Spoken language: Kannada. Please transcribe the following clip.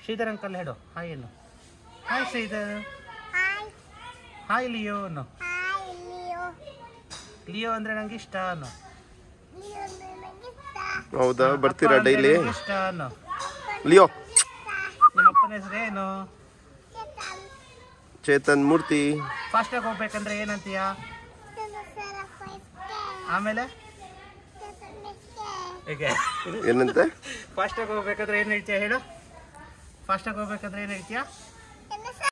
ಶ್ರೀಧರ್ ಅಂಕಲ್ ಹೇಳು ಹಾಯ್ ಏನು hi Sridhar hi hi Leo ಅನ್ನು ಹಾಯ್ ಲಿಯೋ ಲಿಯೋ ಅಂದ್ರೆ ನಂಗೆ ಇಷ್ಟ ಅನ್ನು ಲಿಯೋ ಅಂದ್ರೆ ನಂಗೆ ಇಷ್ಟ ಹೌದಾ ಬರ್ತೀರಾ ಅಪ್ಪ ಅಂದ್ರೆ ಡೈಲಿ ನಂಗೆ ಇಷ್ಟ ಅನ್ನು ಲಿಯೋ ನಿಮ್ಮ ಅಪ್ಪನ ಹೆಸರು ಏನು ಚೇತನ್ ಚೇತನ್ ಮೂರ್ತಿ ಫಾಸ್ಟಾಗಿ ಹೋಗ್ಬೇಕಂದ್ರೆ ಏನಂತೀಯ ಚಂದ್ರಸೇನಪ್ಪ ಇಷ್ಟೇ ಆಮೇಲೆ ಚೇತನ್ ಇಷ್ಟೇ ಹೇಗೆ ಏನಂತೆ ಫಾಸ್ಟಾಗಿ ಹೋಗ್ಬೇಕಾದ್ರೆ ಏನು ಹೇಳ್ತೀಯ ಹೇಳು ಫಾಸ್ಟಾಗಿ ಹೋಗ್ಬೇಕಾದ್ರೆ ಏನು ಹೇಳ್ತೀಯ